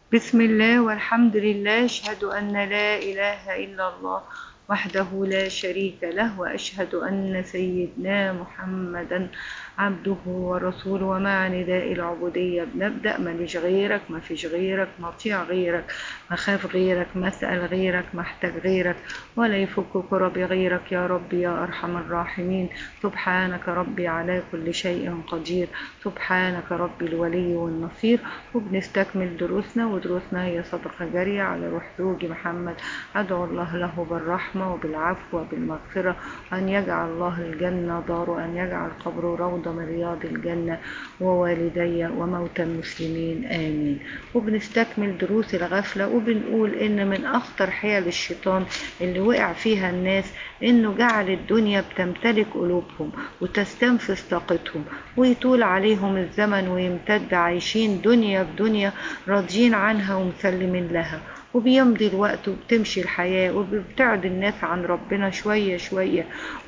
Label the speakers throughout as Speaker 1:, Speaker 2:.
Speaker 1: بسم الله والحمد لله أشهد أن لا إله إلا الله وحده لا شريك له وأشهد أن سيدنا محمدا عبده ورسوله ومع نداء العبودية بنبدأ ماليش غيرك ما فيش غيرك مطيع غيرك مخاف غيرك مسأل غيرك محتاج غيرك ولا يفك كرب غيرك يا ربي يا أرحم الراحمين سبحانك ربي على كل شيء قدير سبحانك ربي الولي والنصير وبنستكمل دروسنا ودروسنا هي صدقة جارية على روح زوجي محمد أدعو الله له بالرحمة وبالعفو وبالمغفرة أن يجعل الله الجنة دار أن يجعل قبره روضة من رياض الجنة ووالدي وموتى المسلمين آمين وبنستكمل دروس الغفلة وبنقول إن من أخطر حيل الشيطان اللي وقع فيها الناس إنه جعل الدنيا بتمتلك قلوبهم وتستنفذ طاقتهم ويطول عليهم الزمن ويمتد عايشين دنيا بدنيا راضيين عنها ومسلمين لها وبيمضي الوقت وبتمشي الحياة وبتبعد الناس عن ربنا شوية شوية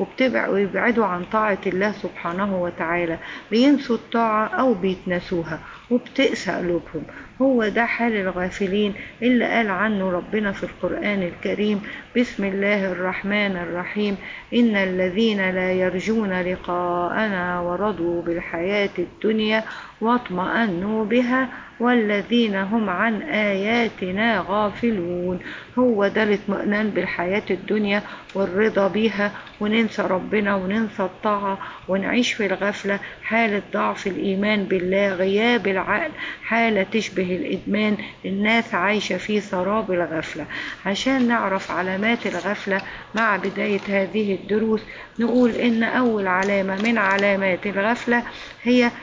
Speaker 1: ويبعدوا عن طاعة الله سبحانه وتعالى بينسوا الطاعة أو بيتنسوها وبتقسى قلوبهم هو ده حال الغافلين اللي قال عنه ربنا في القرآن الكريم بسم الله الرحمن الرحيم إن الذين لا يرجون لقاءنا ورضوا بالحياة الدنيا واطمأنوا بها والذين هم عن آياتنا غافلون هو ده الاطمئنان بالحياة الدنيا والرضا بيها وننسى ربنا وننسى الطاعة ونعيش في الغفلة حالة ضعف الإيمان بالله غياب العقل حالة تشبه الإدمان الناس عايشة في سراب الغفلة عشان نعرف علامات الغفلة مع بداية هذه الدروس نقول إن أول علامة من علامات الغفلة هي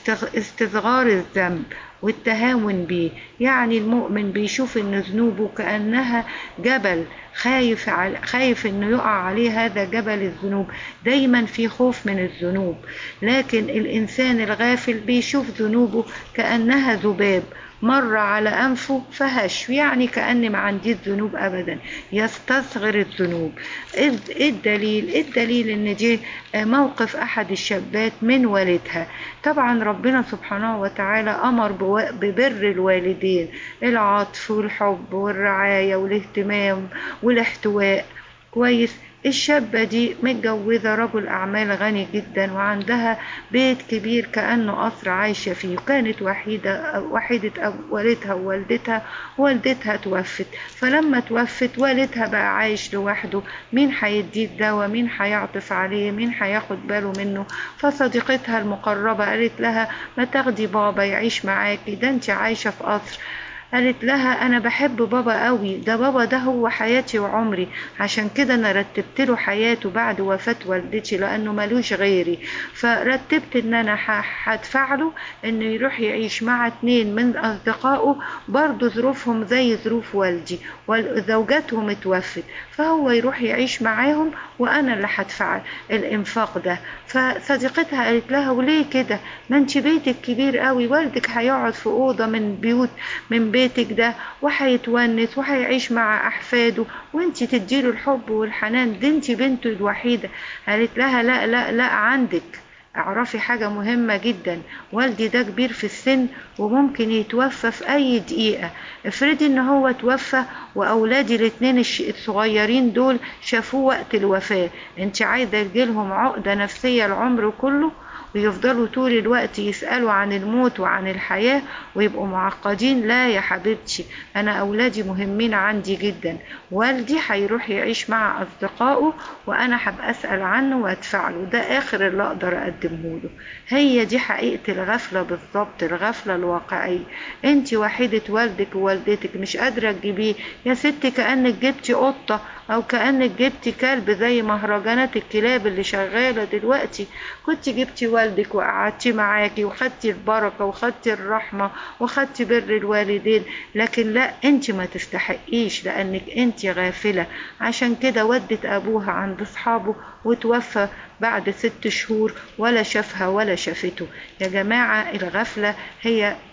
Speaker 1: استصغار الذنب والتهاون بيه يعني المؤمن بيشوف ان ذنوبه كانها جبل خايف على خايف انه يقع عليه هذا جبل الذنوب دايما في خوف من الذنوب لكن الانسان الغافل بيشوف ذنوبه كانها ذباب مر على أنفه فهش يعني كأن ما عنديش ذنوب أبدا يستصغر الذنوب إيه الدليل إيه الدليل إن دي موقف أحد الشابات من والدها طبعا ربنا سبحانه وتعالى أمر ببر الوالدين العطف والحب والرعاية والاهتمام والاحتواء كويس الشابة دي متجوزة رجل أعمال غني جدا وعندها بيت كبير كأنه قصر عايشة فيه وكانت وحيدة وحيدة والدها ووالدتها والدتها توفت فلما توفت والدها بقى عايش لوحده مين هيديه الدواء مين هيعطف عليه مين هياخد باله منه فصديقتها المقربة قالت لها ما تاخدي بابا يعيش معاكي ده انت عايشة في قصر قالت لها انا بحب بابا قوي ده بابا ده هو حياتي وعمري عشان كده انا رتبت له حياته بعد وفاة والدتي لانه ملوش غيري فرتبت ان انا هدفع له انه يروح يعيش مع اتنين من اصدقائه برضه ظروفهم زي ظروف والدي وزوجاتهم اتوفت فهو يروح يعيش معاهم وانا اللي هدفع الانفاق ده فصديقتها قالت لها وليه كده ما انت بيتك كبير قوي والدك هيقعد في اوضه من بيوت من بيتك ده وهيتونس وهيعيش مع احفاده وانت تديله الحب والحنان دي انت بنته الوحيده قالت لها لا لا لا عندك اعرفي حاجة مهمة جدا والدي ده كبير في السن وممكن يتوفى في اي دقيقة افرضي ان هو توفى واولادي الاتنين الصغيرين دول شافوه وقت الوفاة انت عايزة يجيلهم عقدة نفسية العمر كله ويفضلوا طول الوقت يسألوا عن الموت وعن الحياة ويبقوا معقدين لا يا حبيبتي أنا أولادي مهمين عندي جدا والدي هيروح يعيش مع أصدقائه وأنا هبقى أسأل عنه وأدفع له ده آخر اللي أقدر أقدمه له هي دي حقيقة الغفلة بالظبط الغفلة الواقعية أنت وحيدة والدك ووالدتك مش قادرة تجيبيه يا ستي كأنك جبتي قطة أو كأنك جبتي كلب زي مهرجانات الكلاب اللي شغالة دلوقتي كنت جبتي والدك وقعدتي معاكي وخدتي البركة وخدتي الرحمة وخدتي بر الوالدين لكن لا انت ما تستحقيش لانك انت غافلة عشان كده ودت ابوها عند اصحابه وتوفى بعد ست شهور ولا شافها ولا شافته يا جماعة الغفلة هي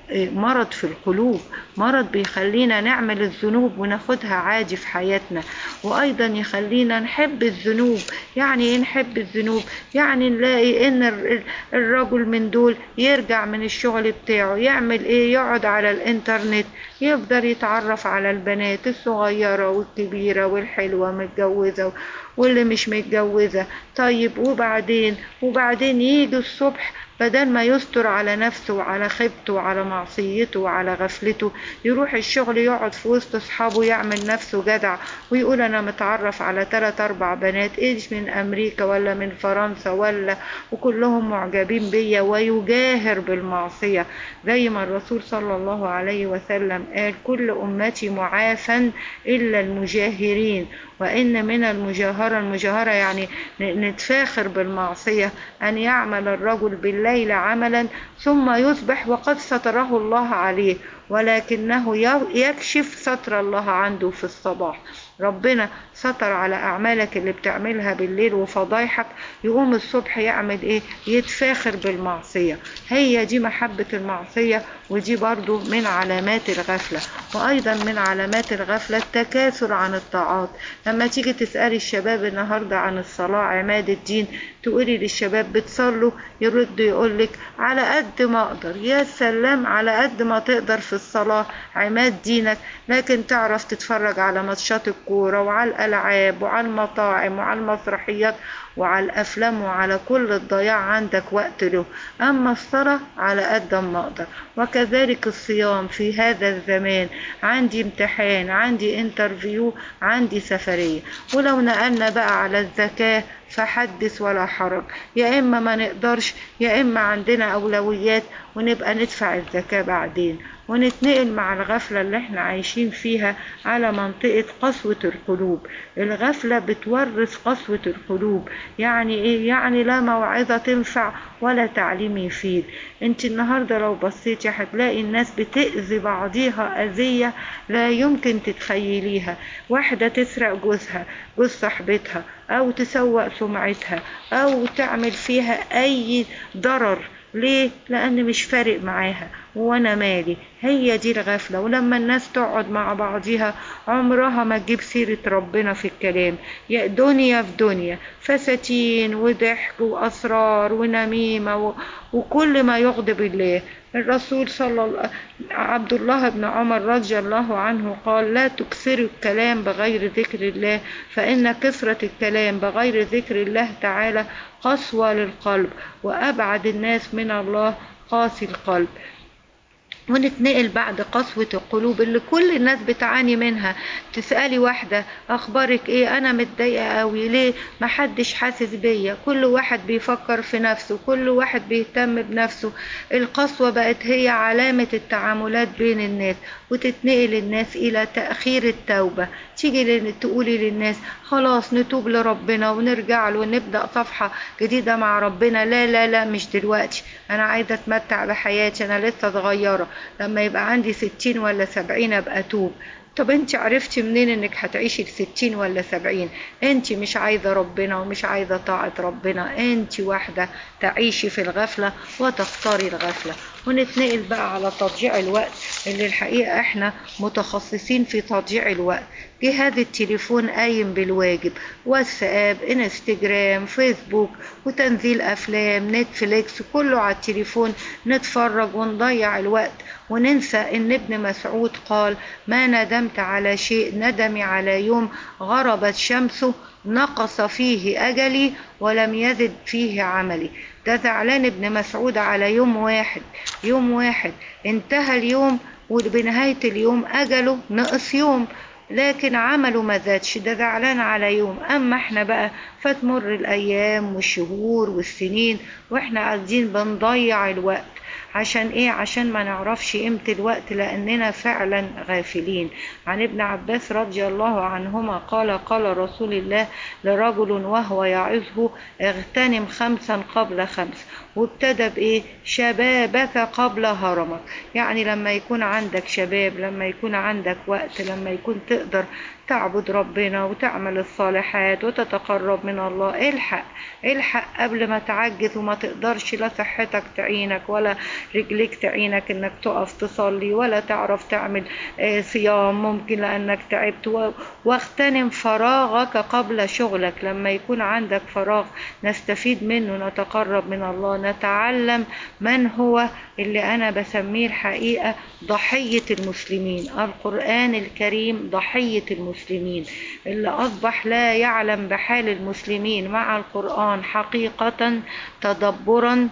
Speaker 1: مرض في القلوب مرض بيخلينا نعمل الذنوب وناخدها عادي في حياتنا وأيضا يخلينا نحب الذنوب يعني ايه نحب الذنوب يعني نلاقي ان الرجل من دول يرجع من الشغل بتاعه يعمل ايه يقعد على الانترنت يفضل يتعرف على البنات الصغيرة والكبيرة والحلوة متجوزة واللي مش متجوزة طيب وبعدين وبعدين يجي الصبح بدل ما يستر على نفسه وعلى خيبته وعلى معصيته وعلى غفلته يروح الشغل يقعد في وسط اصحابه يعمل نفسه جدع ويقول انا متعرف على ثلاث اربع بنات ايش من امريكا ولا من فرنسا ولا وكلهم معجبين بيا ويجاهر بالمعصية زي ما الرسول صلى الله عليه وسلم قال كل امتي معافى الا المجاهرين وإن من المجاهرة المجاهرة يعني نتفاخر بالمعصية أن يعمل الرجل بالليل عملا ثم يصبح وقد ستره الله عليه ولكنه يكشف ستر الله عنده في الصباح ربنا ستر على أعمالك اللي بتعملها بالليل وفضايحك يقوم الصبح يعمل إيه يتفاخر بالمعصية هي دي محبة المعصية ودي برضو من علامات الغفلة وأيضا من علامات الغفلة التكاثر عن الطاعات لما تيجي تسألي الشباب النهاردة عن الصلاة عماد الدين تقولي للشباب بتصلوا يرد يقولك على قد ما أقدر يا سلام على قد ما تقدر في الصلاة عماد دينك لكن تعرف تتفرج على ماتشات الكورة وعلى الألعاب وعلى المطاعم وعلى المسرحيات وعلى الأفلام وعلى كل الضياع عندك وقت له أما الصلاة على قد ما أقدر وكذلك الصيام في هذا الزمان عندي امتحان عندي انترفيو عندي سفرية ولو نقلنا بقى على الزكاة فحدث ولا حرج يا إما ما نقدرش يا إما عندنا أولويات ونبقى ندفع الزكاة بعدين ونتنقل مع الغفلة اللي احنا عايشين فيها على منطقة قسوة القلوب الغفلة بتورث قسوة القلوب يعني ايه يعني لا موعظة تنفع ولا تعليم يفيد انت النهاردة لو بصيتي هتلاقي الناس بتأذي بعضيها أذية لا يمكن تتخيليها واحدة تسرق جوزها جوز صاحبتها أو تسوق سمعتها أو تعمل فيها أي ضرر ليه؟ لأن مش فارق معاها وأنا مالي هي دي الغفلة ولما الناس تقعد مع بعضها عمرها ما تجيب سيرة ربنا في الكلام يا دنيا في دنيا فساتين وضحك وأسرار ونميمة و... وكل ما يغضب الله الرسول صلى الله عبد الله بن عمر رضي الله عنه قال لا تكثروا الكلام بغير ذكر الله فإن كثرة الكلام بغير ذكر الله تعالى قسوة للقلب وأبعد الناس من الله قاسي القلب ونتنقل بعد قسوة القلوب اللي كل الناس بتعاني منها تسألي واحدة أخبارك إيه أنا متضايقة قوي ليه محدش حاسس بيا كل واحد بيفكر في نفسه كل واحد بيهتم بنفسه القسوة بقت هي علامة التعاملات بين الناس وتتنقل الناس إلى تأخير التوبة تيجي تقولي للناس خلاص نتوب لربنا ونرجع له ونبدأ صفحة جديدة مع ربنا لا لا لا مش دلوقتي أنا عايزة أتمتع بحياتي أنا لسه صغيرة لما يبقى عندي ستين ولا سبعين أبقى أتوب طب انت عرفتي منين انك هتعيشي الستين ولا سبعين انت مش عايزة ربنا ومش عايزة طاعة ربنا انت واحدة تعيشي في الغفلة وتختاري الغفلة ونتنقل بقى على تضييع الوقت اللي الحقيقة احنا متخصصين في تضييع الوقت جهاز التليفون قايم بالواجب واتساب انستجرام فيسبوك وتنزيل افلام نتفليكس كله على التليفون نتفرج ونضيع الوقت وننسى ان ابن مسعود قال ما ندمت على شيء ندمي على يوم غربت شمسه نقص فيه اجلي ولم يزد فيه عملي ده زعلان ابن مسعود على يوم واحد يوم واحد انتهى اليوم وبنهاية اليوم أجله نقص يوم لكن عمله ما زادش ده زعلان على يوم أما احنا بقى فتمر الأيام والشهور والسنين واحنا قاعدين بنضيع الوقت عشان ايه عشان ما نعرفش قيمة الوقت لاننا فعلا غافلين عن ابن عباس رضي الله عنهما قال قال رسول الله لرجل وهو يعظه اغتنم خمسا قبل خمس وابتدى بإيه شبابك قبل هرمك يعني لما يكون عندك شباب لما يكون عندك وقت لما يكون تقدر تعبد ربنا وتعمل الصالحات وتتقرب من الله الحق الحق قبل ما تعجز وما تقدرش لا صحتك تعينك ولا رجليك تعينك انك تقف تصلي ولا تعرف تعمل آه، صيام ممكن لانك تعبت و- واغتنم فراغك قبل شغلك لما يكون عندك فراغ نستفيد منه نتقرب من الله نتعلم من هو اللي انا بسميه الحقيقة ضحية المسلمين القرآن الكريم ضحية المسلمين اللي أصبح لا يعلم بحال المسلمين مع القرآن حقيقة تدبرا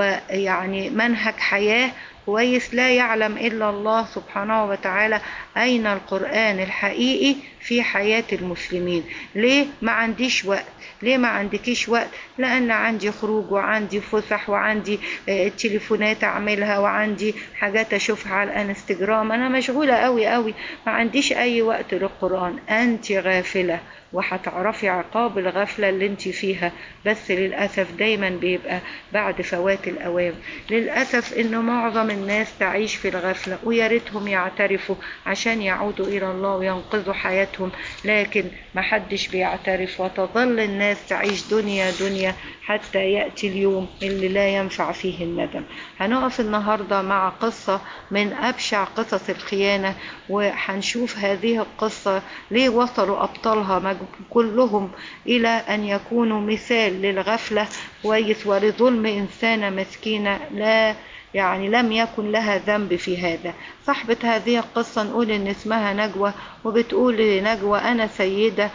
Speaker 1: ويعني منهج حياة كويس لا يعلم إلا الله سبحانه وتعالى أين القرآن الحقيقي في حياة المسلمين ليه ما عنديش وقت ليه ما عندكيش وقت لأن عندي خروج وعندي فسح وعندي آه، تليفونات أعملها وعندي حاجات أشوفها على الانستجرام أنا مشغولة قوي قوي ما عنديش أي وقت للقرآن أنت غافلة وهتعرفي عقاب الغفلة اللي انت فيها بس للأسف دايما بيبقى بعد فوات الأوان للأسف إن معظم الناس تعيش في الغفلة ويا ريتهم يعترفوا عشان يعودوا إلى الله وينقذوا حياتهم لكن محدش بيعترف وتظل الناس تعيش دنيا دنيا حتى يأتي اليوم اللي لا ينفع فيه الندم هنقف النهاردة مع قصة من أبشع قصص الخيانة وهنشوف هذه القصة ليه وصلوا أبطالها مج- كلهم إلى أن يكونوا مثال للغفلة كويس ولظلم إنسانة مسكينة لا يعني لم يكن لها ذنب في هذا صاحبة هذه القصة نقول إن اسمها نجوى وبتقول لنجوى أنا سيدة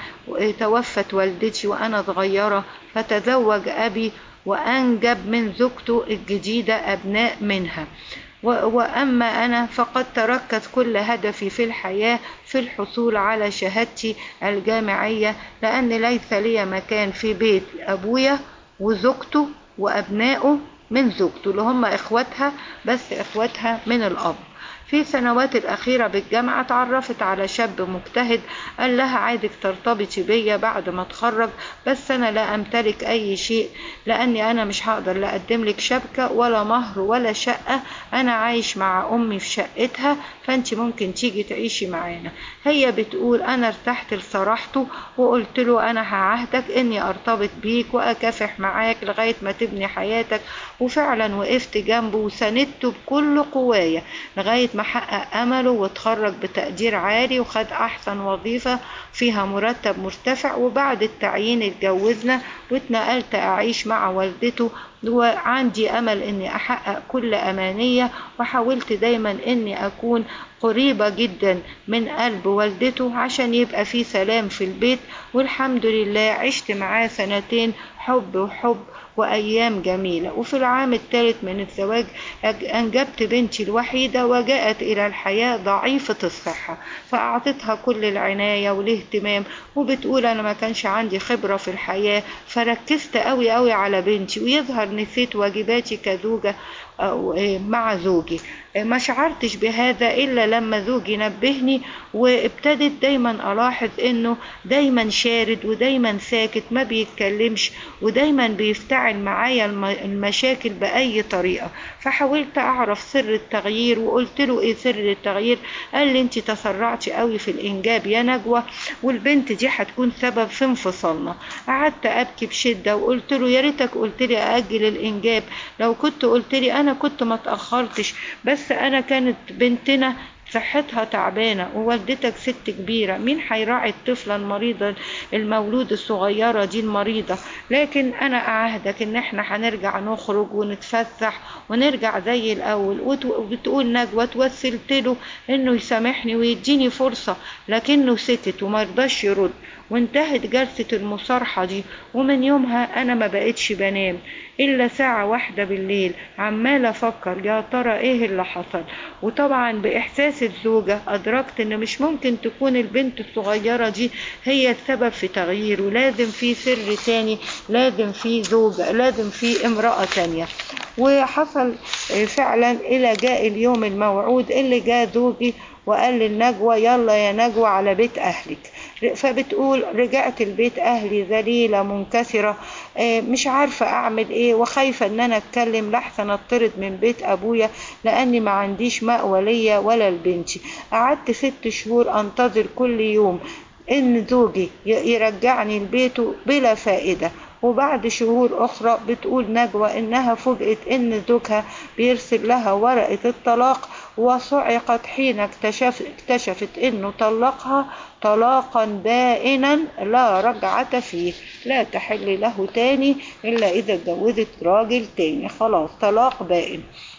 Speaker 1: توفت والدتي وأنا صغيرة فتزوج أبي وأنجب من زوجته الجديدة أبناء منها و- وأما أنا فقد تركت كل هدفي في الحياة في الحصول على شهادتي الجامعية لأن ليس لي مكان في بيت أبويا وزوجته وأبنائه من زوجته اللي هم إخواتها بس إخواتها من الأب في سنوات الأخيرة بالجامعة اتعرفت على شاب مجتهد قال لها عايزك ترتبطي بيا بعد ما اتخرج بس أنا لا أمتلك أي شيء لأني أنا مش هقدر لا أقدم لك شبكة ولا مهر ولا شقة أنا عايش مع أمي في شقتها فأنت ممكن تيجي تعيشي معانا هي بتقول أنا ارتحت لصراحته وقلت له أنا هعهدك إني أرتبط بيك وأكافح معاك لغاية ما تبني حياتك وفعلا وقفت جنبه وساندته بكل قوايا لغاية ما حقق أمله واتخرج بتقدير عالي وخد أحسن وظيفة فيها مرتب مرتفع وبعد التعيين اتجوزنا واتنقلت أعيش مع والدته وعندي أمل إني أحقق كل أمانية وحاولت دايما إني أكون قريبة جدا من قلب والدته عشان يبقى في سلام في البيت والحمد لله عشت معاه سنتين حب وحب وأيام جميلة وفي العام الثالث من الزواج أج- أنجبت بنتي الوحيدة وجاءت إلى الحياة ضعيفة الصحة فأعطيتها كل العناية والاهتمام وبتقول أنا ما كانش عندي خبرة في الحياة فركزت قوي قوي على بنتي ويظهر نسيت واجباتي كزوجة أو إيه مع زوجي إيه ما شعرتش بهذا إلا لما زوجي نبهني وابتدت دايما ألاحظ إنه دايما شارد ودايما ساكت ما بيتكلمش ودايما بيفتعل معايا الم- المشاكل بأي طريقة فحاولت أعرف سر التغيير وقلت له إيه سر التغيير قال لي أنت تسرعتي قوي في الإنجاب يا نجوى والبنت دي هتكون سبب في انفصالنا قعدت أبكي بشدة وقلت له يا ريتك قلت لي أأجل الإنجاب لو كنت قلت لي أنا كنت ما تأخرتش بس أنا كانت بنتنا صحتها تعبانة ووالدتك ست كبيرة مين هيراعي الطفلة المريضة المولود الصغيرة دي المريضة لكن أنا أعهدك إن إحنا هنرجع نخرج ونتفسح ونرجع زي الأول وت- وبتقول نجوى توسلت له إنه يسامحني ويديني فرصة لكنه سكت ومرضاش يرد وانتهت جلسة المصارحة دي ومن يومها أنا ما بقتش بنام إلا ساعة واحدة بالليل عمالة أفكر يا ترى إيه اللي حصل وطبعا بإحساس الزوجة أدركت إن مش ممكن تكون البنت الصغيرة دي هي السبب في تغييره لازم في سر تاني لازم في زوجة لازم في امرأة تانية وحصل فعلا إلى جاء اليوم الموعود اللي جاء زوجي وقال للنجوى يلا يا نجوى على بيت أهلك فبتقول رجعت البيت اهلي ذليله منكسره آه، مش عارفه اعمل ايه وخايفه ان انا اتكلم لحسن اطرد من بيت ابويا لاني ما عنديش مأوى ليا ولا لبنتي قعدت ست شهور انتظر كل يوم ان زوجي ي- يرجعني لبيته بلا فائده وبعد شهور أخرى بتقول نجوى إنها فوجئت إن زوجها بيرسل لها ورقة الطلاق وصعقت حين اكتشف اكتشفت إنه طلقها طلاقا بائنا لا رجعة فيه لا تحل له تاني إلا إذا اتجوزت راجل تاني خلاص طلاق بائن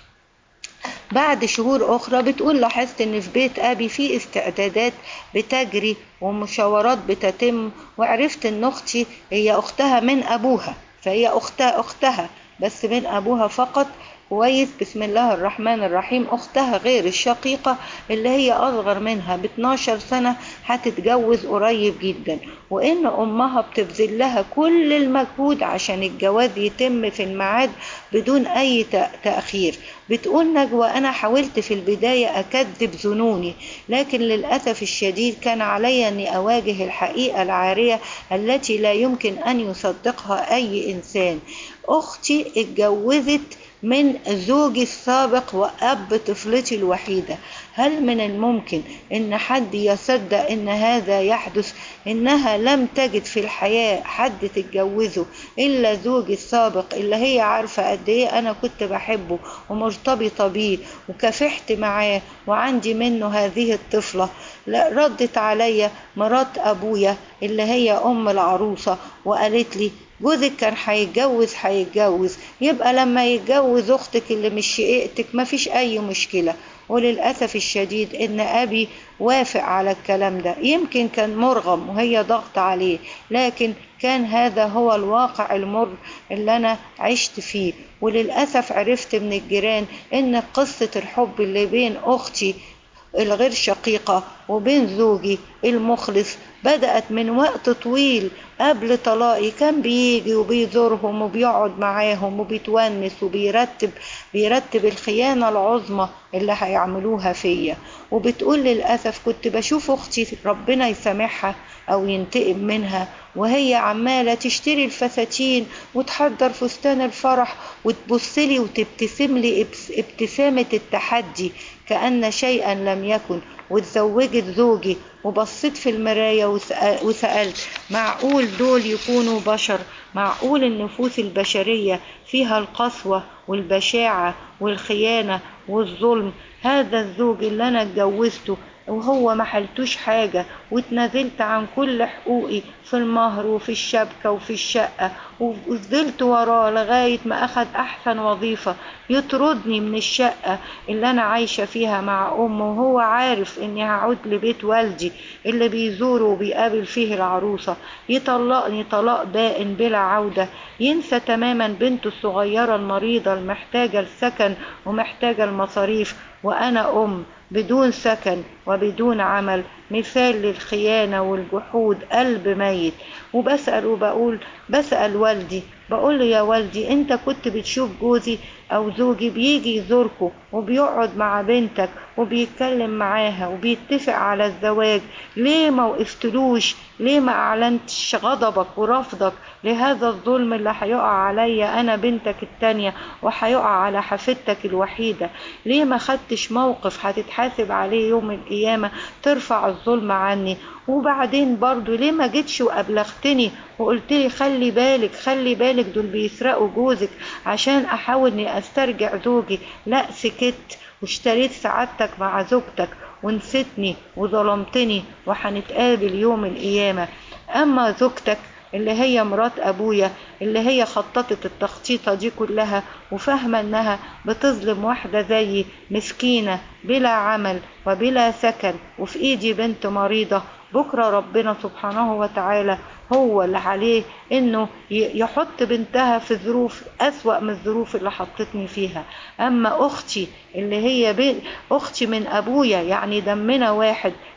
Speaker 1: بعد شهور أخرى بتقول لاحظت إن في بيت أبي في استعدادات بتجري ومشاورات بتتم وعرفت إن أختي هي أختها من أبوها فهي أختها أختها بس من أبوها فقط كويس بسم الله الرحمن الرحيم أختها غير الشقيقة اللي هي أصغر منها ب 12 سنة هتتجوز قريب جدا وإن أمها بتبذل لها كل المجهود عشان الجواز يتم في الميعاد بدون أي تأ- تأخير بتقول نجوى أنا حاولت في البداية أكذب ظنوني لكن للأسف الشديد كان علي أني أواجه الحقيقة العارية التي لا يمكن أن يصدقها أي إنسان أختي اتجوزت من زوجي السابق وأب طفلتي الوحيدة هل من الممكن ان حد يصدق ان هذا يحدث انها لم تجد في الحياة حد تتجوزه الا زوجي السابق اللي هي عارفة قد ايه انا كنت بحبه ومرتبطة بيه وكافحت معاه وعندي منه هذه الطفلة لا ردت عليا مرات ابويا اللي هي ام العروسة وقالت لي جوزك كان هيتجوز هيتجوز يبقى لما يتجوز اختك اللي مش شقيقتك مفيش اي مشكلة وللأسف الشديد إن أبي وافق على الكلام ده يمكن كان مرغم وهي ضغط عليه لكن كان هذا هو الواقع المر اللي أنا عشت فيه وللأسف عرفت من الجيران إن قصة الحب اللي بين أختي الغير شقيقة وبين زوجي المخلص بدأت من وقت طويل قبل طلاقي كان بيجي وبيزورهم وبيقعد معاهم وبيتونس وبيرتب بيرتب الخيانة العظمى اللي هيعملوها فيا وبتقول للأسف كنت بشوف أختي ربنا يسامحها أو ينتقم منها وهي عمالة تشتري الفساتين وتحضر فستان الفرح وتبصلي وتبتسم لي ابس- ابتسامة التحدي كأن شيئا لم يكن وتزوجت زوجي وبصيت في المراية وسأ- وسألت معقول دول يكونوا بشر معقول النفوس البشرية فيها القسوة والبشاعة والخيانة والظلم هذا الزوج اللي أنا اتجوزته وهو ما حلتوش حاجة واتنازلت عن كل حقوقي في المهر وفي الشبكة وفي الشقة وفضلت وراه لغاية ما أخد أحسن وظيفة يطردني من الشقة اللي أنا عايشة فيها مع أمه وهو عارف إني هعود لبيت والدي اللي بيزوره وبيقابل فيه العروسة يطلقني طلاق بائن بلا عودة ينسى تماما بنته الصغيرة المريضة المحتاجة السكن ومحتاجة المصاريف وأنا أم بدون سكن وبدون عمل مثال للخيانة والجحود قلب ميت وبسأل وبقول بسأل والدي بقول له يا والدي انت كنت بتشوف جوزي او زوجي بيجي يزوركم وبيقعد مع بنتك وبيتكلم معاها وبيتفق على الزواج ليه ما وقفتلوش ليه ما اعلنتش غضبك ورفضك لهذا الظلم اللي هيقع عليا انا بنتك التانية وهيقع على حفيدتك الوحيدة ليه ما خدتش موقف هتتحاسب عليه يوم القيامة ترفع الظلم عني وبعدين برضو ليه ما جيتش وابلغتني وقلت لي خلي بالك خلي بالك دول بيسرقوا جوزك عشان احاول اني استرجع زوجي لا سكت واشتريت سعادتك مع زوجتك ونسيتني وظلمتني وهنتقابل يوم القيامة اما زوجتك اللي هي مرات ابويا اللي هي خططت التخطيطه دي كلها وفاهمه انها بتظلم واحده زيي مسكينه بلا عمل وبلا سكن وفي ايدي بنت مريضه بكره ربنا سبحانه وتعالى هو اللي عليه انه ي- يحط بنتها في ظروف اسوأ من الظروف اللي حطتني فيها اما اختي اللي هي بي اختي من ابويا يعني دمنا واحد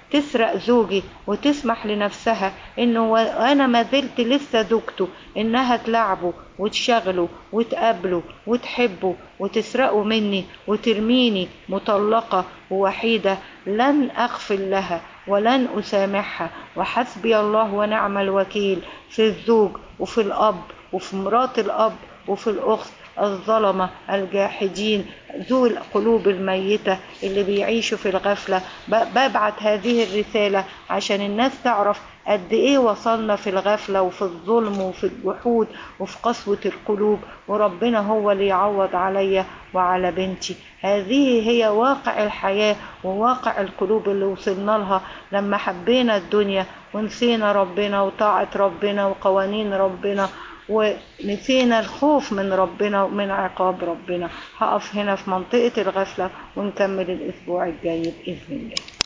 Speaker 1: تسرق زوجي وتسمح لنفسها انه وانا ما زلت لسه زوجته انها تلعبه وتشغله وتقابله وتحبه وتسرقه مني وترميني مطلقة ووحيدة لن أغفل لها ولن أسامحها وحسبي الله ونعم الوكيل في الزوج وفي الأب وفي مرات الأب وفي الأخت الظلمة الجاحدين ذو القلوب الميتة اللي بيعيشوا في الغفلة ببعت هذه الرسالة عشان الناس تعرف قد ايه وصلنا في الغفلة وفي الظلم وفي الجحود وفي قسوة القلوب وربنا هو اللي يعوض عليا وعلى بنتي هذه هي واقع الحياة وواقع القلوب اللي وصلنا لها لما حبينا الدنيا ونسينا ربنا وطاعة ربنا وقوانين ربنا ونسينا الخوف من ربنا ومن عقاب ربنا هقف هنا في منطقة الغفلة ونكمل الأسبوع الجاي بإذن الله